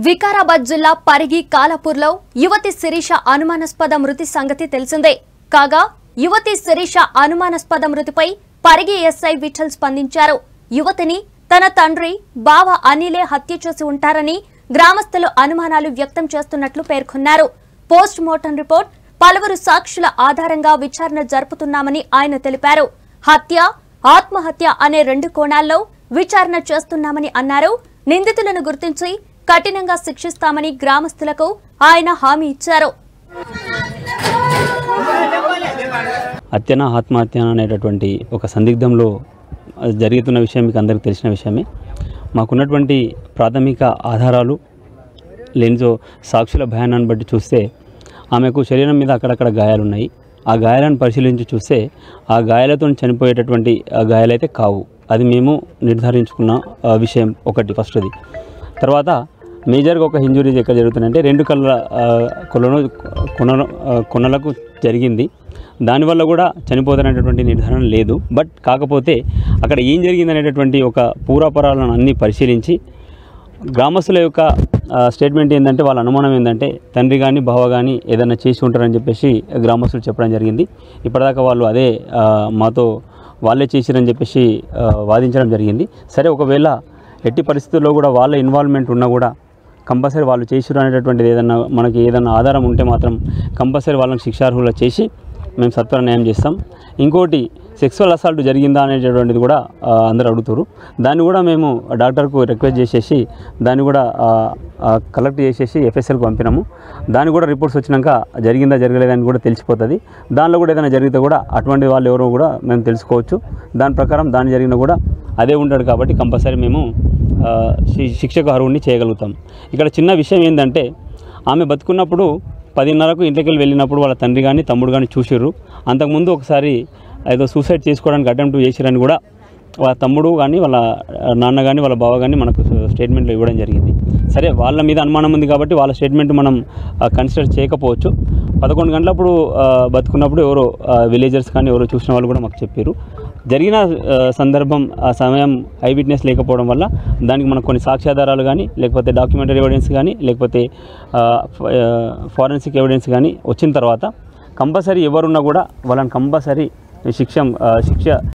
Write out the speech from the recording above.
వికారాబాద్ జిల్లా పరిగి కాలాపూర్లో యువతి శిరీష అనుమానాస్పద మృతి సంగతి తెలిసిందే కాగా యువతి శిరీష అనుమానాస్పద మృతిపై పరిగి ఎస్ఐ విఠల్ స్పందించారు యువతిని తన తండ్రి బావ అనిలే హత్య చేసి ఉంటారని గ్రామస్తులు అనుమానాలు వ్యక్తం చేస్తున్నట్లు పేర్కొన్నారు పోస్ట్ మార్టం రిపోర్ట్ పలువురు సాక్షుల ఆధారంగా విచారణ జరుపుతున్నామని ఆయన తెలిపారు హత్య ఆత్మహత్య అనే రెండు కోణాల్లో విచారణ చేస్తున్నామని అన్నారు నిందితులను గుర్తించి కఠినంగా శిక్షిస్తామని గ్రామస్తులకు ఆయన హామీ ఇచ్చారు హత్యన ఆత్మహత్య అనేటటువంటి ఒక సందిగ్ధంలో అది జరుగుతున్న విషయం మీకు అందరికీ తెలిసిన విషయమే మాకున్నటువంటి ప్రాథమిక ఆధారాలు లేనిచో సాక్షుల భయానాన్ని బట్టి చూస్తే ఆమెకు శరీరం మీద అక్కడక్కడ గాయాలున్నాయి ఆ గాయాలను పరిశీలించి చూస్తే ఆ గాయాలతో చనిపోయేటటువంటి ఆ గాయాలైతే కావు అది మేము నిర్ధారించుకున్న ఆ, విషయం ఒకటి ఫస్ట్ది తర్వాత మేజర్గా ఒక ఇంజురీస్ ఎక్కడ జరుగుతున్నాయంటే రెండు కళ్ళ ఆ, కొలను కొన ఆ, కొనలకు జరిగింది దానివల్ల కూడా చనిపోతున్నటువంటి నిర్ధారణ లేదు బట్ కాకపోతే అక్కడ ఏం జరిగింది అనేటటువంటి ఒక పూర్వపరాలను అన్నీ పరిశీలించి గ్రామస్తుల యొక్క ఆ, స్టేట్మెంట్ ఏంటంటే వాళ్ళ అనుమానం ఏంటంటే తండ్రి కానీ బావ కానీ ఏదైనా చేసి ఉంటారని చెప్పేసి గ్రామస్తులు చెప్పడం జరిగింది ఇప్పటిదాకా వాళ్ళు అదే ఆ, మాతో వాళ్ళే చేసిరని చెప్పేసి ఆ, వాదించడం జరిగింది సరే ఒకవేళ ఎట్టి పరిస్థితుల్లో కూడా వాళ్ళ ఇన్వాల్వ్మెంట్ ఉన్నా కూడా కంపల్సరీ వాళ్ళు చేసిరు అనేటటువంటిది ఏదన్నా మనకి ఏదైనా ఆధారం ఉంటే మాత్రం కంపల్సరీ వాళ్ళని శిక్షార్హులు చేసి మేము సత్వర న్యాయం చేస్తాం ఇంకోటి సెక్సువల్ అసాల్ట్ జరిగిందా అనేటటువంటిది కూడా ఆ, అందరూ అడుగుతారు దాన్ని కూడా మేము డాక్టర్కు రిక్వెస్ట్ చేసేసి దాన్ని కూడా కలెక్ట్ చేసేసి ఎఫ్ఎస్ఎల్కి పంపినాము దాన్ని కూడా రిపోర్ట్స్ వచ్చినాక జరిగిందా జరగలేదని కూడా తెలిసిపోతుంది దానిలో కూడా ఏదైనా జరిగితే కూడా అటువంటి వాళ్ళు ఎవరో కూడా మేము తెలుసుకోవచ్చు దాని ప్రకారం దాని జరిగినా కూడా అదే ఉంటాడు కాబట్టి కంపల్సరీ మేము ఆ, శి- శిక్షకు అర్హుడిని చేయగలుగుతాం ఇక్కడ చిన్న విషయం ఏంటంటే ఆమె బతుకున్నప్పుడు పదిన్నరకు ఇంట్లోకి వెళ్ళి వెళ్ళినప్పుడు వాళ్ళ తండ్రి కానీ తమ్ముడు కానీ చూసిర్రు అంతకుముందు ఒకసారి ఏదో సూసైడ్ చేసుకోవడానికి అటెంప్ట్ చేసిరని కూడా వాళ్ళ తమ్ముడు కానీ వాళ్ళ నాన్న కానీ వాళ్ళ బావ కానీ మనకు స్టేట్మెంట్లో ఇవ్వడం జరిగింది సరే వాళ్ళ మీద అనుమానం ఉంది కాబట్టి వాళ్ళ స్టేట్మెంట్ మనం కన్సిడర్ చేయకపోవచ్చు పదకొండు గంటలప్పుడు ఆ, బతుకున్నప్పుడు ఎవరో విలేజర్స్ కానీ ఎవరో చూసిన వాళ్ళు కూడా మాకు చెప్పారు జరిగిన ఆ, సందర్భం ఆ సమయం ఐ విట్నెస్ లేకపోవడం వల్ల దానికి మనకు కొన్ని సాక్ష్యాధారాలు కానీ లేకపోతే డాక్యుమెంటరీ ఎవిడెన్స్ కానీ లేకపోతే ఫారెన్సిక్ ఎవిడెన్స్ కానీ వచ్చిన తర్వాత కంపల్సరీ ఎవరున్నా కూడా వాళ్ళని కంపల్సరీ శిక్ష ఆ, శిక్ష